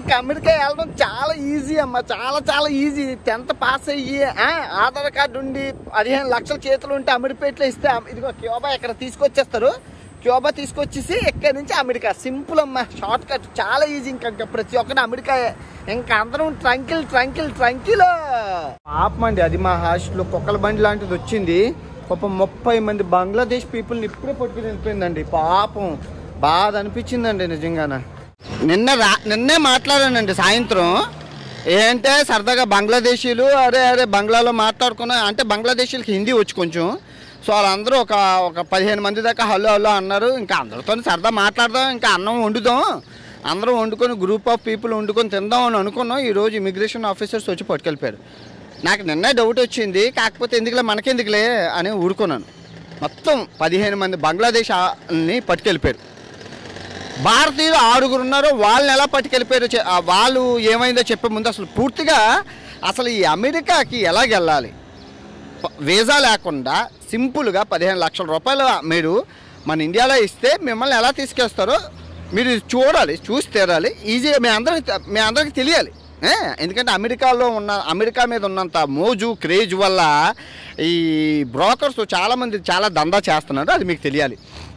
ఇంకా అమెరికా వెళ్ళడం చాలా ఈజీ అమ్మ చాలా చాలా ఈజీ టెన్త్ పాస్ అయ్యి ఆ, ఆధార్ కార్డు ఉండి పదిహేను లక్షల చేతులు ఉంటే అమెరిపేట్లో ఇస్తే అమ్- ఇదిగో క్యూబా ఇక్కడ తీసుకొచ్చేస్తారు క్యూబా తీసుకొచ్చేసి ఇక్కడి నుంచి అమెరికా సింపుల్ అమ్మ షార్ట్ కట్ చాలా ఈజీ ఇంకా ఇంకా ప్రతి ఒక్కటి అమెరికా ఇంకా అందరం ట్రంకిల్ ట్రంకిల్ ట్రంకిల్ పాపమండి అది మా హాస్టల్లో కుక్కల బండి లాంటిది వచ్చింది పాపం ముప్పై మంది బంగ్లాదేశ్ పీపుల్ని ఇప్పుడే పట్టుకుని వెళ్ళిపోయిందండి పాపం బాధ అనిపించిందండి నిజంగాన నిన్న రా నిన్నే మాట్లాడానండి సాయంత్రం ఏంటే సరదాగా బంగ్లాదేశీలు అరే అరే బంగ్లాలో మాట్లాడుకున్నా అంటే బంగ్లాదేశీలకి హిందీ వచ్చి కొంచెం సో వాళ్ళందరూ ఒక ఒక పదిహేను మంది దాకా హలో హలో అన్నారు ఇంకా అందరితో సరదా మాట్లాడదాం ఇంకా అన్నం వండుదాం అందరం వండుకొని గ్రూప్ ఆఫ్ పీపుల్ వండుకొని తిందాం అని అనుకున్నాం ఈరోజు ఇమిగ్రేషన్ ఆఫీసర్స్ వచ్చి పట్టుకెళ్ళిపోయారు నాకు నిన్నే డౌట్ వచ్చింది కాకపోతే ఎందుకులే మనకెందుకులే అని ఊరుకున్నాను మొత్తం పదిహేను మంది బంగ్లాదేశ్ని పట్టుకెళ్ళిపోయారు భారతీయులు ఆరుగురు ఉన్నారు వాళ్ళని ఎలా పట్టుకెళ్ళిపోయారో చె- ఆ వాళ్ళు ఏమైందో చెప్పే ముందు అసలు పూర్తిగా అసలు ఈ అమెరికాకి ఎలాగెళ్ళాలి ప- వీసా లేకుండా సింపుల్గా పదిహేను లక్షల రూపాయలు మీరు మన ఇండియాలో ఇస్తే మిమ్మల్ని ఎలా తీసుకెస్తారో మీరు చూడాలి చూసి తీరాలి ఈజీ మీ అందరికి మీ అందరికి తెలియాలి ఏ? ఎందుకంటే అమెరికాలో ఉన్న అమెరికా మీద ఉన్నంత మోజు క్రేజ్ వల్ల ఈ బ్రోకర్స్ చాలామంది చాలా దందా చేస్తున్నారు అది మీకు తెలియాలి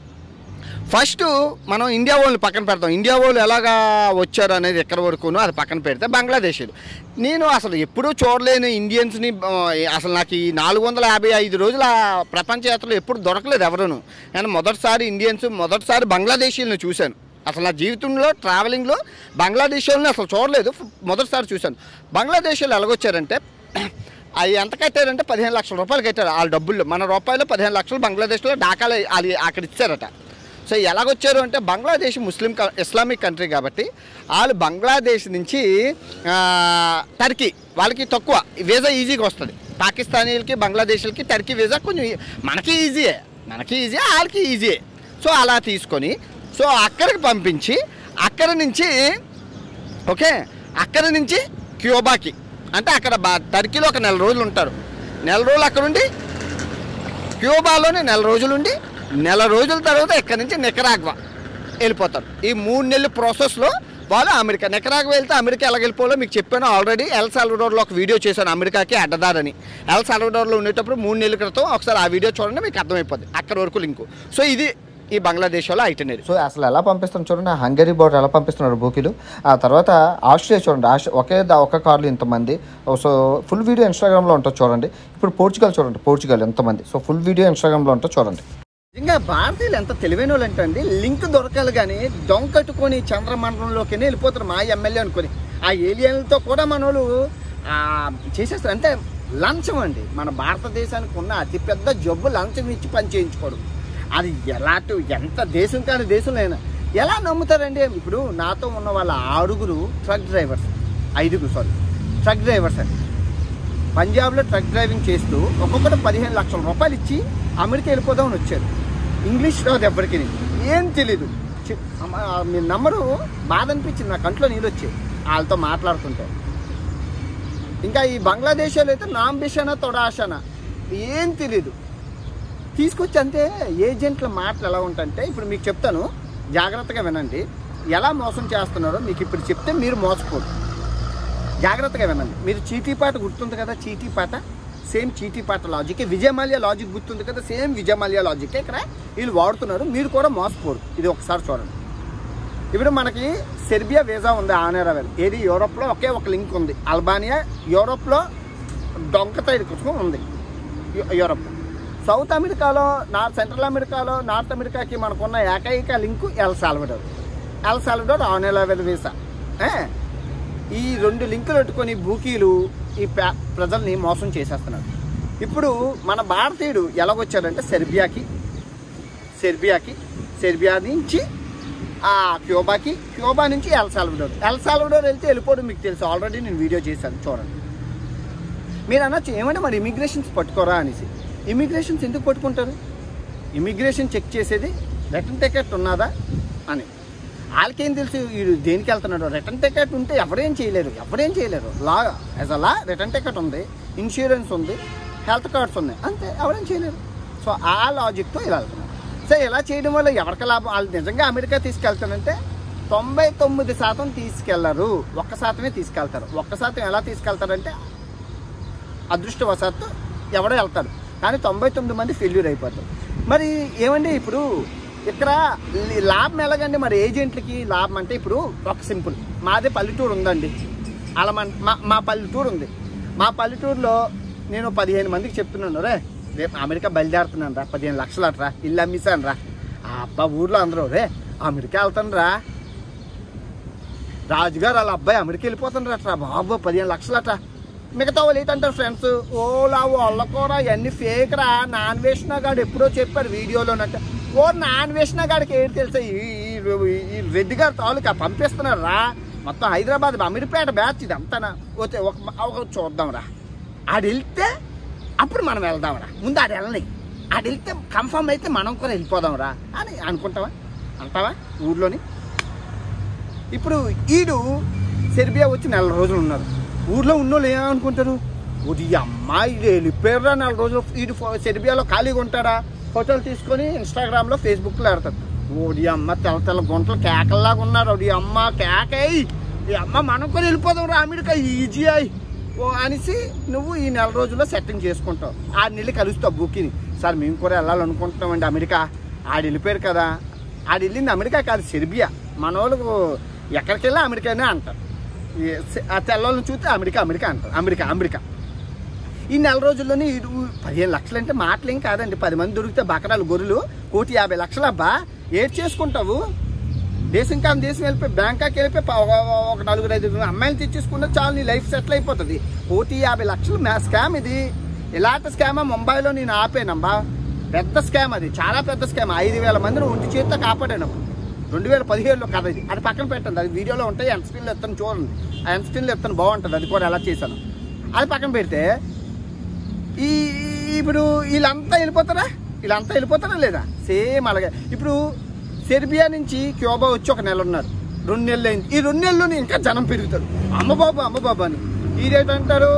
ఫస్ట్ మనం ఇండియా వాళ్ళు పక్కన పెడతాం ఇండియా వాళ్ళు ఎలాగా వచ్చారు అనేది ఎక్కడి వరకును అది పక్కన పెడితే బంగ్లాదేశీలు నేను అసలు ఎప్పుడూ చూడలేని ఇండియన్స్ని ఆ, అసలు నాకు ఈ నాలుగు వందల యాభై ఐదు రోజుల ప్రపంచ యాత్రలో ఎప్పుడు దొరకలేదు ఎవరును నేను మొదటిసారి ఇండియన్స్ మొదటిసారి బంగ్లాదేశీలను చూశాను అసలు నా జీవితంలో ట్రావెలింగ్లో బంగ్లాదేశ్ వాళ్ళని అసలు చూడలేదు మొదటిసారి చూశాను బంగ్లాదేశీలు ఎలాగొచ్చారంటే అవి ఎంత కట్టారంటే పదిహేను లక్షల రూపాయలు కట్టారు వాళ్ళ డబ్బుల్లో మన రూపాయలు పదిహేను లక్షలు బంగ్లాదేశ్లో డాకాలు అది అక్కడ ఇచ్చారట సో ఎలాగొచ్చారు అంటే బంగ్లాదేశ్ ముస్లిం క- ఇస్లామిక్ కంట్రీ కాబట్టి వాళ్ళు బంగ్లాదేశ్ నుంచి ఆ, టర్కీ వాళ్ళకి తక్కువ వీసా ఈజీగా వస్తుంది పాకిస్తానీలకి బంగ్లాదేశ్లకి టర్కీ వీసా కొంచెం ఈ- మనకి ఈజీయే మనకి ఈజీ వాళ్ళకి ఈజీయే సో అలా తీసుకొని సో అక్కడికి పంపించి అక్కడ నుంచి ఓకే అక్కడ నుంచి క్యూబాకి అంటే అక్కడ బా టర్కీలో ఒక నెల రోజులు ఉంటారు నెల రోజులు అక్కడ ఉండి క్యూబాలోనే నెల రోజులు ఉండి నెల రోజుల తర్వాత ఇక్కడ నుంచి నికరాగ్వా వెళ్ళిపోతారు ఈ మూడు నెలల ప్రాసెస్లో వాళ్ళు అమెరికా నికరాగ్వా వెళ్తే అమెరికా ఎలా వెళ్ళిపోవాలో మీకు చెప్పాను ఆల్రెడీ ఎల్ సాల్వడోర్లో ఒక వీడియో చేశాను అమెరికాకి అడ్డదారని ఎల్ సాల్వడోర్లో ఉండేటప్పుడు మూడు నెలల క్రితం ఒకసారి ఆ వీడియో చూడండి మీకు అర్థమైపోద్ది అక్కడ వరకు లింకు సో ఇది ఈ బంగ్లాదేశ్ వాళ్ళ ఐటనరీ సో అసలు ఎలా పంపిస్తాం చూడండి ఆ హంగరీ బోర్డర్ ఎలా పంపిస్తున్నారు బూకీలు ఆ తర్వాత ఆస్ట్రేలియా చూడండి ఆస్ట్రే ఒకే దా- ఒక్క కార్లు ఇంతమంది సో ఫుల్ వీడియో ఇన్స్టాగ్రామ్లో ఉంటుంది చూడండి ఇప్పుడు పోర్చుగల్ చూడండి పోర్చుగల్ ఎంతమంది సో ఫుల్ వీడియో ఇన్స్టాగ్రామ్లో ఉంటుంది చూడండి ఇంకా భారతీయులు ఎంత తెలివైన వాళ్ళు అంటే లింక్ దొరకాలి కానీ దొంగట్టుకొని చంద్రమండలంలోకి వెళ్ళిపోతారు మా ఎమ్మెల్యే అనుకొని ఆ ఏలియన్లతో కూడా మనోళ్ళు ఆ, చేసేస్తారు అంటే లంచం అండి మన భారతదేశానికి ఉన్న అతిపెద్ద జబ్బు లంచం ఇచ్చి పని చేయించుకోవడం అది ఎలాంటి ఎంత దేశం కాని దేశం లేనా ఎలా నమ్ముతారండి ఇప్పుడు నాతో ఉన్న వాళ్ళ ఆరుగురు ట్రక్ డ్రైవర్స్ ఐదుగురు సారీ ట్రక్ డ్రైవర్స్ అండి పంజాబ్లో ట్రక్ డ్రైవింగ్ చేస్తూ ఒక్కొక్కటి పదిహేను లక్షల రూపాయలు ఇచ్చి అమెరికా వెళ్ళిపోదామని వచ్చారు ఇంగ్లీష్ రాదు ఎవరికి ఏం తెలీదు చి- అమ్మ, మీరు నమ్మరు బాధ అనిపించింది నా కంట్లో నీళ్ళు వచ్చాయి వాళ్ళతో మాట్లాడుతుంటే ఇంకా ఈ బంగ్లాదేశ్ వాళ్ళు అయితే నాంబిషనా తొడాషనా ఏం తెలీదు తీసుకొచ్చి అంతే ఏజెంట్ల మాటలు ఎలా ఉంటాయంటే ఇప్పుడు మీకు చెప్తాను జాగ్రత్తగా వినండి ఎలా మోసం చేస్తున్నారో మీకు ఇప్పుడు చెప్తే మీరు మోసపోదు జాగ్రత్తగా వినండి మీరు చీటీ పాట గుర్తుంది కదా చీటీ పాట సేమ్ చీటీ పాట లాజిక్ విజయమాల్య లాజిక్ గుర్తుంది కదా సేమ్ విజయమాల్య లాజిక్ ఇక్కడ వీళ్ళు వాడుతున్నారు మీరు కూడా మోసపోరు ఇది ఒకసారి చూడండి ఇప్పుడు మనకి సెర్బియా వీసా ఉంది ఆనేరావెల్ ఏది యూరోప్లో ఒకే ఒక లింక్ ఉంది అల్బానియా యూరోప్లో డొంకతైడ్ కోసం ఉంది యు- యూరోప్ సౌత్ అమెరికాలో నార్త్ సెంట్రల్ అమెరికాలో నార్త్ అమెరికాకి మనకున్న ఏకైక link El Salvador El Salvador ఆనేరావెల్ వీసా ఏ? ఈ రెండు లింకులు పెట్టుకొని బూకీలు ఈ ప్ర- ప్రజల్ని మోసం చేసేస్తున్నారు ఇప్పుడు మన భారతీయుడు ఎలాగొచ్చాడంటే సెర్బియాకి సెర్బియాకి సెర్బియా నుంచి ఆ క్యూబాకి క్యూబా నుంచి ఎల్ సాల్వడోర్ ఎల్ సాల్వడోర్ వెళ్తే వెళ్ళిపోవడం మీకు తెలుసు ఆల్రెడీ నేను వీడియో చేశాను చూడండి మీరు అనొచ్చు ఏమంటే మరి ఇమిగ్రేషన్స్ పట్టుకోరా అనేసి ఇమిగ్రేషన్స్ ఎందుకు పట్టుకుంటారు ఇమిగ్రేషన్ చెక్ చేసేది రిటర్న్ టికెట్ ఉన్నదా అని వాళ్ళకేం తెలుసు వీడు దేనికి వెళ్తున్నాడు రిటర్న్ టికెట్ ఉంటే ఎవరేం చేయలేరు ఎవరేం చేయలేరు law as a law return ticket ఉంది ఇన్సూరెన్స్ ఉంది హెల్త్ కార్డ్స్ ఉన్నాయి అంతే ఎవరేం చేయలేరు సో ఆ లాజిక్తో ఇలా వెళ్తున్నారు సో ఇలా చేయడం వల్ల ఎవరికి లాభం వాళ్ళు నిజంగా అమెరికా తీసుకెళ్తానంటే తొంభై తొమ్మిది శాతం తీసుకెళ్లరు ఒక్క శాతమే తీసుకెళ్తారు ఒక్క శాతం ఎలా తీసుకెళ్తారంటే అదృష్టవశాత్తు ఎవడో వెళ్తాడు కానీ తొంభై తొమ్మిది మంది ఫెయిల్యూర్ అయిపోతారు మరి ఏమండి ఇప్పుడు ఇక్కడ లి- లాభం ఎలాగండి మరి ఏజెంట్లకి లాభం అంటే ఇప్పుడు ఒక సింపుల్ మాదే పల్లెటూరు ఉందండి అలా మన మా మా పల్లెటూరు ఉంది మా పల్లెటూరులో నేను పదిహేను మందికి చెప్తున్నాను రే రేపు అమెరికా బయలుదేరుతున్నాను రా పదిహేను లక్షలు అట్రా ఇల్లు అమ్మేశాను రా ఆ అబ్బా ఊర్లో అందరూ రే అమెరికా వెళ్తాను రా రాజుగారు వాళ్ళ అబ్బాయి అమెరికా వెళ్ళిపోతుండ్రు అట్రా బాబు పదిహేను లక్షలట మిగతా వాళ్ళు ఏంటంటారు ఫ్రెండ్స్ ఓలా వాళ్ళకూర ఇవన్నీ ఫేక్ రా నాన్ వేసిన గాడు ఎప్పుడో చెప్పారు వీడియోలోనంటే ఓ నాన్ వేసిన గాడికి ఏంటి తెలుసా ఈ ఈ- ఈ రెడ్డి గారు తాలూకా పంపిస్తున్నారు రా మొత్తం హైదరాబాద్ అమీర్పేట బ్యాచ్ ఇది అంతా ఓకే ఒక ఒక చూద్దాం రా ఆడు వెళ్తే అప్పుడు మనం వెళ్దాం రా ముందు ఆడు వెళ్ళని ఆడు వెళ్తే కన్ఫర్మ్ అయితే మనం కూడా వెళ్ళిపోదాం రా అని అనుకుంటావా అంటావా ఊర్లోని ఇప్పుడు ఈడు సెర్బియా వచ్చి నెల రోజులు ఉన్నారు ఊర్లో ఉన్నోళ్ళు ఏమనుకుంటారు ఇది అమ్మాయి వెళ్ళిపోయారా నెల రోజులు ఈడు ఫో- సెర్బియాలో ఖాళీగా ఉంటాడా ఫోటోలు తీసుకొని ఇన్స్టాగ్రామ్లో ఫేస్బుక్లో పెడతారు ఓడి అమ్మ తెల్ల తెల్ల గుంటలు కేకల్లాగా ఉన్నారు ఓడి అమ్మ కేకై ఈ అమ్మ మనం కూడా వెళ్ళిపోదాం రా అమెరికా ఈజీ అయి ఓ అనేసి నువ్వు ఈ నెల రోజుల్లో సెట్టింగ్ చేసుకుంటావు ఆ నెల్లి కలుస్తావు బుక్కిని సార్ మేము కూడా వెళ్ళాలనుకుంటున్నామండి అమెరికా ఆడు వెళ్ళిపోయారు కదా ఆడు వెళ్ళింది అమెరికా కాదు సెర్బియా మన వాళ్ళకు ఎక్కడికి వెళ్ళా అమెరికానే అంటారు ఈ సె- ఆ తెల్లని చూస్తే అమెరికా అమెరికా అంటారు అమెరికా అమెరికా ఈ నెల రోజుల్లోనే ఈడు పదిహేను లక్షలు అంటే మాటలేం కాదండి పది మంది దొరికితే బకరాలు గొర్రెలు కోటి యాభై లక్షలు అబ్బా ఏడ్ చేసుకుంటావు దేశం కాని దేశం వెళ్ళిపోయి బ్యాంకాక్ వెళ్ళిపోయి ప- ఒక- ఒక నలుగురు ఐదు అమ్మాయిలు తెచ్చేసుకుంటే చాలు నీ లైఫ్ సెటిల్ అయిపోతుంది కోటి యాభై లక్షలు మ్యా స్కామ్ ఇది ఇలాంటి స్కామ్ ముంబైలో నేను ఆపానమ్మా పెద్ద స్కామ్ అది చాలా పెద్ద స్కామ్ ఐదు వేల మందిని ఒంటి చేతితో కాపాడాను అప్పుడు. రెండు వేల పదిహేడులో కథ ఇది అది పక్కన పెట్టండి అది వీడియోలో ఉంటాయి ఎన్ స్క్రీన్లో ఎత్తాను చూడండి ఆ ఎన్ స్క్రీన్లో ఎత్తాను బాగుంటుంది అది కూడా ఎలా చేశాను అది పక్కన పెడితే ఈ ఈ- ఇప్పుడు వీళ్ళంతా వెళ్ళిపోతారా వీళ్ళంతా వెళ్ళిపోతారా లేదా సేమ్ అలాగే ఇప్పుడు సెర్బియా నుంచి క్యూబా వచ్చి ఒక నెల ఉన్నారు రెండు నెలలు అయింది ఈ రెండు నెలల్లోనే ఇంకా జనం పెరుగుతారు అమ్మ బాబు అమ్మ బాబు అని ఈరేటంటారు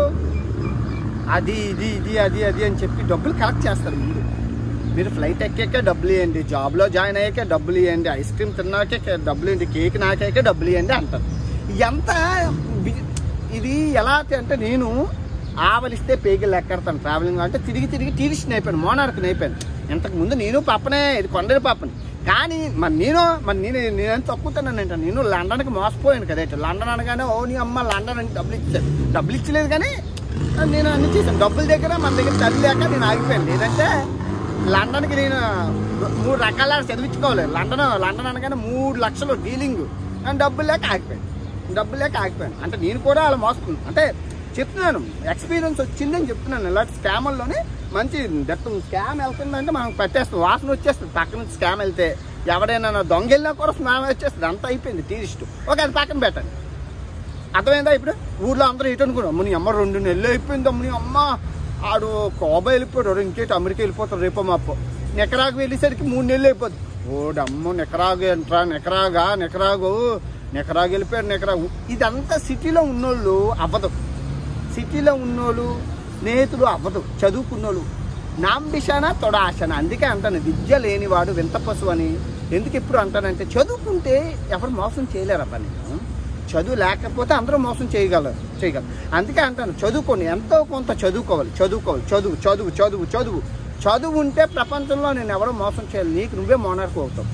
అది ఇది ఇది అది అది అని చెప్పి డబ్బులు కలెక్ట్ చేస్తారు ముందు మీరు ఫ్లైట్ ఎక్కాక డబ్బులు ఇవ్వండి జాబ్లో జాయిన్ అయ్యాక డబ్బులు ఇవ్వండి ఐస్ క్రీమ్ తిన్నాకే డబ్బులు ఇవ్వండి కేక్ నాకాక డబ్బులు ఇవ్వండి అంటారు ఎంత బి- ఇది ఎలా అంటే నేను ఆవలిస్తే పేగిలు ఎక్కడతాను ట్రావెలింగ్ అంటే తిరిగి తిరిగి టూరిస్ట్ అయిపోయాను మోనార్క్ అయిపోయాను ఇంతకు ముందు నేను పాపనే ఇది కొండరి పాపని కానీ మరి నేను మరి నేను నేను తక్కువతానంట నేను లండన్కి మోసపోయాను కదా ఇటు లండన్ అనగానే ఓ నీ అమ్మ లండన్ అని డబ్బులు ఇచ్చాను డబ్బులు ఇచ్చలేదు కానీ నేను అన్ని చేశాను డబ్బుల దగ్గర మన దగ్గర తల్లి లేక నేను ఆగిపోయాను లేదంటే లండన్కి నేను మూడు రకాల చదివించుకోవాలి లండన్ లండన్ అనగానే మూడు లక్షలు డీలింగ్ కానీ డబ్బులు లేక ఆగిపోయాను డబ్బులు లేక ఆగిపోయాను అంటే నేను కూడా అలా మోసుకున్నాను అంటే చెప్తున్నాను ఎక్స్పీరియన్స్ వచ్చిందని చెప్తున్నాను ఇలాంటి స్కామ్ల్లోనే మంచి దట్ స్కామ్ వెళ్తుందంటే మనం పట్టేస్తుంది వాసన వచ్చేస్తుంది పక్క నుంచి స్కామ్ వెళ్తే ఎవడైనా దొంగ వెళ్ళినా కూడా స్నానం వచ్చేస్తుంది అంత అయిపోయింది టూరిస్ట్ ఒక అది పక్కన పెట్టండి అర్థమైందా ఇప్పుడు ఊర్లో అందరూ ఇటు అనుకున్నాం అమ్మ నీ అమ్మ రెండు నెలలు అయిపోయింది అమ్మ నీ అమ్మ ఆడు కోబా వెళ్ళిపోయాడు ఇంకేటి అమెరికా వెళ్ళిపోతాడు రేపో మాపో నెకరాకు వెళ్ళేసరికి మూడు నెలలు అయిపోద్ది ఓడమ్మ నెకరాగు ఎంట్రా నెకరాగా నెకరాగు నెకరాగు వెళ్ళిపోయాడు నెకరాగు ఇదంతా సిటీలో ఉన్నోళ్ళు అవ్వదు సిటీలో ఉన్నోళ్ళు స్నేహితులు అవ్వదు చదువుకున్నోళ్ళు నాంబిషాన తొడ ఆశన అందుకే అంటాను విద్య లేనివాడు వింత పశువు అని ఎందుకు ఎప్పుడు అంటానంటే చదువుకుంటే ఎవరు మోసం చేయలేరబ్బా నేను చదువు లేకపోతే అందరూ మోసం చేయగలరు చేయగలరు అందుకే అంటాను చదువుకోండి ఎంతో కొంత చదువుకోవాలి చదువుకోవాలి చదువు చదువు చదువు చదువు చదువు ఉంటే ప్రపంచంలో నేను ఎవరో మోసం చేయాలి నీకు నువ్వే మోనార్కు అవుతావు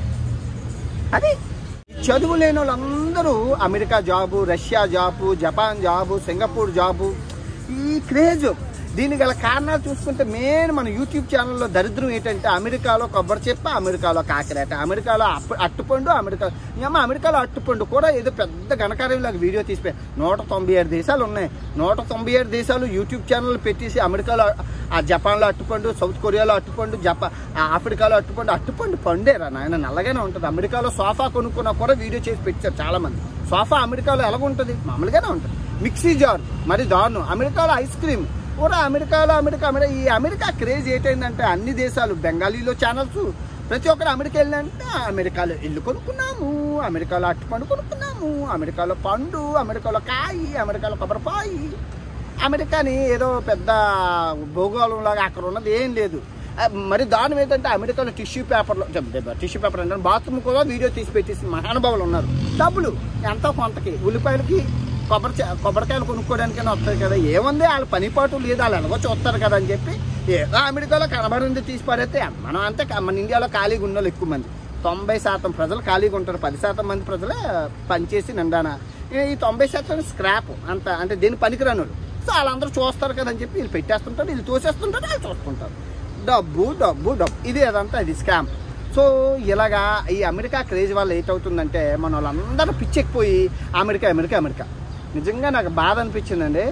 అది చదువు లేని వాళ్ళందరూ America job Russia job Japan job Singapore job ఈ క్రేజ్ దీనికి గల కారణాలు చూసుకుంటే మెయిన్ మన యూట్యూబ్ ఛానల్లో దరిద్రం ఏంటంటే అమెరికాలో కొబ్బరి చెప్ప అమెరికాలో కాకిరేట అమెరికాలో అప్పు అట్టుపండు అమెరికా ఏమో అమెరికాలో అట్టుపండు కూడా ఏదో పెద్ద ఘనకార్యంలాగా వీడియో తీసిపోయి నూట తొంభై ఏడు దేశాలు ఉన్నాయి నూట తొంభై ఏడు దేశాలు యూట్యూబ్ ఛానల్ పెట్టేసి అమెరికాలో ఆ జపాన్లో అట్టుపండు సౌత్ కొరియాలో అట్టుపండు జపా ఆ ఆఫ్రికాలో అట్టుపండు అట్టుపండు పండేరా నాయన నల్లగానే ఉంటుంది అమెరికాలో సోఫా కొనుక్కున్నా కూడా వీడియో చేసి పెట్టారు చాలా మంది సోఫా అమెరికాలో ఎలాగుంటుంది మామూలుగానే ఉంటుంది మిక్సీ జార్ మరి దారుణం అమెరికాలో ఐస్ క్రీమ్ కూడా అమెరికాలో అమెరికా అమెరికా ఈ అమెరికా క్రేజ్ ఏంటంటే అన్ని దేశాలు బెంగాలీలో ఛానల్స్ ప్రతి ఒక్కరు అమెరికా వెళ్ళినంటే అమెరికాలో ఇల్లు కొనుక్కున్నాము అమెరికాలో అట్టుపండు కొనుక్కున్నాము అమెరికాలో పండు అమెరికాలో కాయి అమెరికాలో కొబ్బరిపాయి అమెరికాని ఏదో పెద్ద భూగోళంలాగా అక్కడ ఉన్నది ఏం లేదు ఆ, మరి దాని ఏంటంటే అమెరికాలో టిష్యూ పేపర్లో టిష్యూ పేపర్ అంటే బాత్రూమ్ కూడా వీడియో తీసి పెట్టేసి మహానుభావులు ఉన్నారు డబ్బులు ఎంతో కొంతకి ఉల్లిపాయలకి కొబ్బరి చే- కొబ్బరికాయలు కొనుక్కోవడానికైనా వస్తుంది కదా ఏముంది వాళ్ళ పనిపాటు లేదు వాళ్ళు ఎలాగో చూస్తారు కదా అని చెప్పి ఏదో అమెరికాలో కనబడింది తీసి పడేస్తే మనం అంతే కా- మన ఇండియాలో ఖాళీగా ఉన్న వాళ్ళు ఎక్కువ మంది తొంభై శాతం ప్రజలు ఖాళీగా ఉంటారు పది శాతం మంది ప్రజలే పనిచేసి నిండాన ఈ తొంభై శాతం స్క్రాప్ అంత అంటే దీని పనికిరాను వాళ్ళు. సో వాళ్ళందరూ చూస్తారు కదా అని చెప్పి వీళ్ళు పెట్టేస్తుంటారు వీళ్ళు తోసేస్తుంటారు వాళ్ళు చూస్తుంటారు డబ్బు డబ్బు డబ్బు ఇది అదంతా ఇది స్కామ్ సో ఇలాగా ఈ అమెరికా క్రేజ్ వల్ల ఏటవుతుందంటే మన వాళ్ళందరూ పిచ్చెక్కిపోయి అమెరికా అమెరికా అమెరికా నిజంగా నాకు బాధ అనిపించిందండి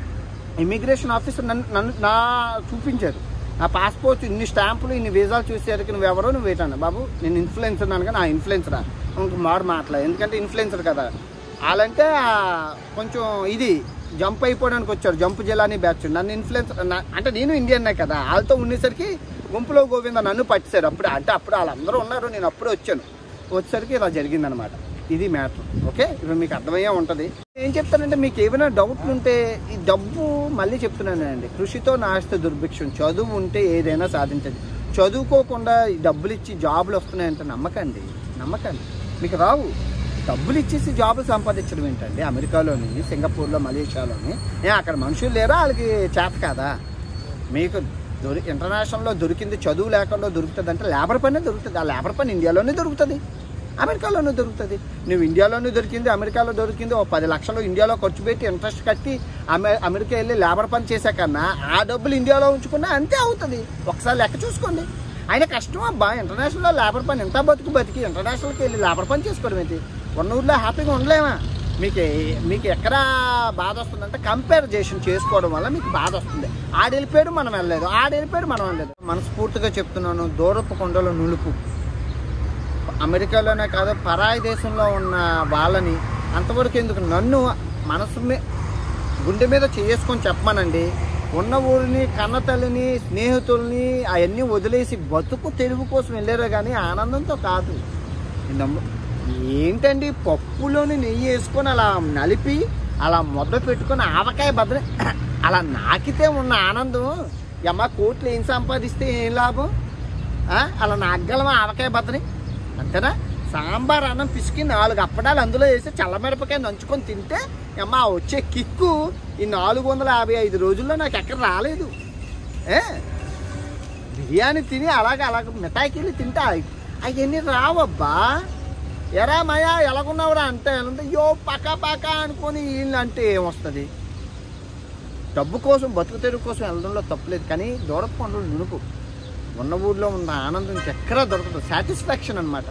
ఇమిగ్రేషన్ ఆఫీసర్ నన్ను నన్ను నా చూపించారు నా పాస్పోర్ట్ ఇన్ని స్టాంపులు ఇన్ని వీసాలు చూసేసరికి నువ్వు ఎవరో నువ్వు వేటాను బాబు నేను ఇన్ఫ్లుయెన్సర్ అనగా నా ఇన్ఫ్లుయెన్సరా ఇంక మాడు మాటలా ఎందుకంటే ఇన్ఫ్లుయెన్సర్ కదా వాళ్ళంటే ఆ, కొంచెం ఇది జంప్ అయిపోవడానికి వచ్చారు జంప్ జిల్లాని బ్యాచ్ నన్ను ఇన్ఫ్లుయెన్స్ అంటే నేను ఇండియన్నే కదా వాళ్ళతో ఉండేసరికి గుంపులో గోవింద నన్ను పట్టిశారు అప్పుడు అంటే అప్పుడు వాళ్ళందరూ ఉన్నారు నేను అప్పుడే వచ్చాను వచ్చేసరికి ఇలా జరిగిందనమాట ఇది మ్యాటర్ ఓకే ఇప్పుడు మీకు అర్థమయ్యే ఉంటుంది ఏం చెప్తానంటే మీకు ఏమైనా డౌట్లు ఉంటే ఈ డబ్బు మళ్ళీ చెప్తున్నానండి కృషితో నాస్తే దుర్భిక్షం చదువు ఉంటే ఏదైనా సాధించండి చదువుకోకుండా ఈ డబ్బులు ఇచ్చి జాబులు వస్తున్నాయంటే నమ్మకండి నమ్మకండి మీకు రావు డబ్బులు ఇచ్చేసి జాబులు సంపాదించడం ఏంటండి అమెరికాలోని సింగపూర్లో మలేషియాలోని ఏ అక్కడ మనుషులు లేరా వాళ్ళకి చేత కాదా మీకు దొరి ఇంటర్నేషనల్లో దొరికింది చదువు లేకుండా దొరుకుతుంది అంటే లేబర్ పనే దొరుకుతుంది ఆ లేబర్ పని ఇండియాలోనే దొరుకుతుంది అమెరికాలోనే దొరుకుతుంది నువ్వు ఇండియాలోనే దొరికింది అమెరికాలో దొరికింది ఓ పది లక్షలు ఇండియాలో ఖర్చు పెట్టి ఇంట్రెస్ట్ కట్టి అమె అమెరికా వెళ్ళి లేబర్ పని చేసే కన్నా ఆ డబ్బులు ఇండియాలో ఉంచుకున్నా అంతే అవుతుంది ఒకసారి లెక్క చూసుకోండి ఆయన కష్టం అబ్బా ఇంటర్నేషనల్లో లేబర్ పని ఎంత బతుకు బతికి ఇంటర్నేషనల్కి వెళ్ళి లేబర్ పని చేసుకోవడం ఏంటి ఉన్న ఊర్లో హ్యాపీగా ఉండలేమా మీకు ఏ- మీకు ఎక్కడ బాధ వస్తుందంటే కంపారిజేషన్ చేసుకోవడం వల్ల మీకు బాధ వస్తుంది ఆడు వెళ్ళిపోయాడు మనం వెళ్ళలేదు ఆడు వెళ్ళిపోయాడు మనం వెళ్ళలేదు మనస్ఫూర్తిగా చెప్తున్నాను దూరపు కొండలు నులుపు అమెరికాలోనే కాదు పరాయి దేశంలో ఉన్న వాళ్ళని అంతవరకు ఎందుకు నన్ను మనసు మీ- గుండె మీద చేసుకొని చెప్పమనండి ఉన్న ఊరిని కన్న తల్లిని స్నేహితుల్ని అవన్నీ వదిలేసి బతుకు తెలుగు కోసం వెళ్ళారు కానీ ఆనందంతో కాదు ఈ నమ్ము- ఏంటండి పప్పులోని నెయ్యి వేసుకొని అలా నలిపి అలా ముద్ద పెట్టుకొని ఆవకాయ బద్ద అలా నాకితే ఉన్న ఆనందం అమ్మ కోట్లు ఏం సంపాదిస్తే ఏం లాభం ఆ? అలా నాగలమా ఆవకాయ బద్దని అంతేనా సాంబార్ అన్నం పిసికి నాలుగు అప్పడాలు అందులో వేసి చల్లమిరపకాయ నంచుకొని తింటే అమ్మ ఆ వచ్చే కిక్కు ఈ నాలుగు వందల యాభై ఐదు రోజుల్లో నాకు ఎక్కడ రాలేదు ఏ బిర్యానీ తిని అలాగే అలాగ మిఠాయికి తింటా అవన్నీ రావబ్బా ఎరా మయా ఎలాగున్నావురా అంటే అంటే యో పక్క పక్క అనుకొని వీళ్ళు అంటే ఏమొస్తుంది డబ్బు కోసం బతుకు తెరువు కోసం వెళ్ళడంలో తప్పులేదు కానీ దూరపు కొండలు నునుపు ఉన్న ఊర్లో ఉన్న ఆనందం ఇంకెక్కడా దొరకదు సాటిస్ఫాక్షన్ అన్నమాట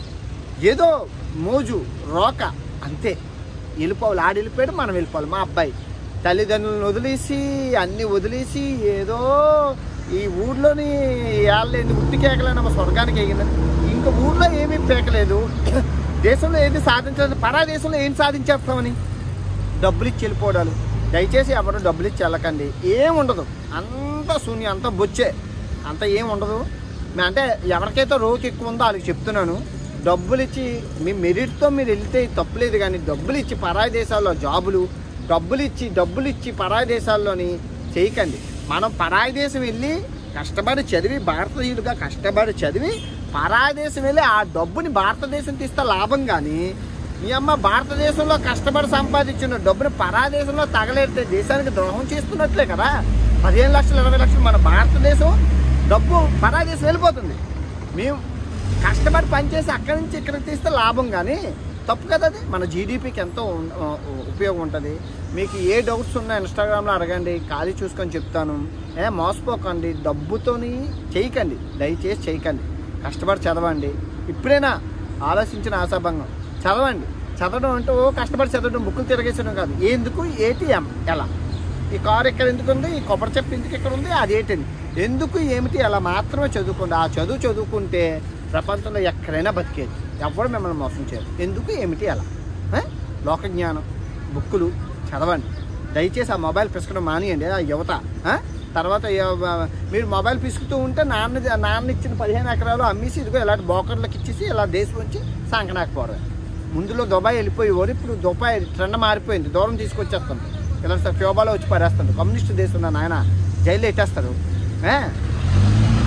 ఏదో మోజు రోక అంతే వెళ్ళిపోవాలి ఆడు వెళ్ళిపోయాడు మనం వెళ్ళిపోవాలి మా అబ్బాయి తల్లిదండ్రులను వదిలేసి అన్నీ వదిలేసి ఏదో ఈ ఊర్లోని వాళ్ళని ఉట్టి కేకలేనమ్మ స్వర్గానికి ఎగిందని ఇంకా ఊర్లో ఏమీ పేకలేదు దేశంలో ఏది సాధించలేదు పరా దేశంలో ఏం సాధించేస్తామని డబ్బులు ఇచ్చి వెళ్ళిపోవడాలు దయచేసి ఎవరు డబ్బులు ఇచ్చి వెళ్ళకండి ఏం ఉండదు అంత శూన్యం అంత బొచ్చే అంత ఏం ఉండదు మే- అంటే ఎవరికైతే రోకి ఎక్కువ ఉందో వాళ్ళకి చెప్తున్నాను డబ్బులు ఇచ్చి మీ మెరిట్తో మీరు వెళ్తే తప్పులేదు కానీ డబ్బులు ఇచ్చి పరాయి దేశాల్లో జాబులు డబ్బులు ఇచ్చి డబ్బులు ఇచ్చి పరాయి దేశాల్లోని చేయకండి మనం పరాయి దేశం వెళ్ళి కష్టపడి చదివి భారతీయులుగా కష్టపడి చదివి పరాయి దేశం వెళ్ళి ఆ డబ్బుని భారతదేశం తీస్తే లాభం కానీ మీ అమ్మ భారతదేశంలో కష్టపడి సంపాదించిన డబ్బుని పరాదేశంలో తగలేడితే దేశానికి ద్రోహం చేస్తున్నట్లే కదా పదిహేను లక్షలు ఇరవై లక్షలు మన భారతదేశం డబ్బు పరాదేశం వెళ్ళిపోతుంది మేము కష్టపడి పనిచేసి అక్కడి నుంచి ఇక్కడికి తీస్తే లాభం కానీ తప్పు కదా అది మన జీడిపికి ఎంతో ఉన్- ఉ- ఉపయోగం ఉంటుంది మీకు ఏ డౌట్స్ ఉన్నా ఇన్స్టాగ్రామ్లో అడగండి ఖాళీ చూసుకొని చెప్తాను ఏ మోసపోకండి డబ్బుతోని చేయకండి దయచేసి చేయకండి కష్టపడి చదవండి ఇప్పుడైనా ఆలోచించిన ఆశాభంగం చదవండి చదవడం అంటే ఓ కష్టపడి చదవడం బుక్కులు తిరగేసడం కాదు ఎందుకు ఏటీఎం ఎలా ఈ కారు ఎక్కడ ఎందుకు ఉంది ఈ కొబ్బరి చెప్పు ఎందుకు ఇక్కడ ఉంది అది ఏంటండి ఎందుకు ఏమిటి అలా మాత్రమే చదువుకోండి ఆ చదువు చదువుకుంటే ప్రపంచంలో ఎక్కడైనా బతికేది ఎవరు మిమ్మల్ని మోసం చేయరు ఎందుకు ఏమిటి అలా ఆ? లోక జ్ఞానం బుక్కులు చదవండి దయచేసి ఆ మొబైల్ పిసకడం మానేయండి ఆ యువత ఆ? తర్వాత ఎవ- మీరు మొబైల్ పిసుకుతూ ఉంటే నాన్న నాన్న ఇచ్చిన పదిహేను ఎకరాలు అమ్మేసి ఇదిగో ఇలాంటి బోకర్లకు ఇచ్చేసి ఇలా దేశం నుంచి సంకనాకపోవడం ముందులో దుబాయ్ వెళ్ళిపోయేవారు ఇప్పుడు దుబాయ్ ట్రెండ్ మారిపోయింది దూరం తీసుకొచ్చేస్తుంది ఇలా క్యూబాలో వచ్చి పడేస్తుంది కమ్యూనిస్ట్ దేశం ఉన్న నాయన జైల్లో ఎట్టేస్తారు ఏ?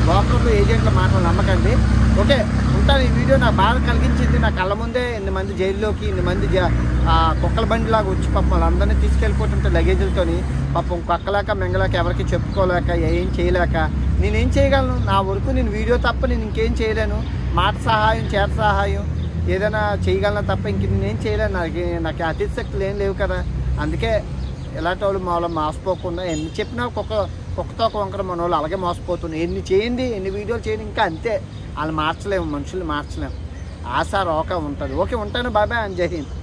బ్రోకర్లు ఏజెంట్ల మాటలు నమ్మకండి ఓకే ఉంటాను ఈ వీడియో నాకు బాధ కలిగించింది నా కళ్ళ ముందే ఇన్ని మంది జైల్లోకి ఇన్ని మంది జ- ఆ, కుక్కల బండిలాగా వచ్చి పాపం వాళ్ళందరినీ తీసుకెళ్ళిపోతుంటే లగేజీలతోని పాపం కుక్కలేక మెంగలేక ఎవరికి చెప్పుకోలేక ఏం చేయలేక నేనేం చేయగలను నా వరకు నేను వీడియో తప్ప నేను ఇంకేం చేయలేను మాట సహాయం చేత సహాయం ఏదైనా చేయగలను తప్ప ఇంక నేనేం చేయలేను నాకు నాకు అతిశక్తులు ఏం లేవు కదా అందుకే ఇలాంటి వాళ్ళు మా వాళ్ళు మోసపోకుండా ఎన్ని చెప్పినా కుక్క కుక్కతో వంకర మన వాళ్ళు అలాగే మోసపోతున్నారు ఎన్ని చేయండి ఎన్ని వీడియోలు చేయండి ఇంకా అంతే వాళ్ళు మార్చలేము మనుషుల్ని మార్చలేము ఆశ రోక ఉంటుంది ఓకే ఉంటాను బాబాయ్ అని జై హింద్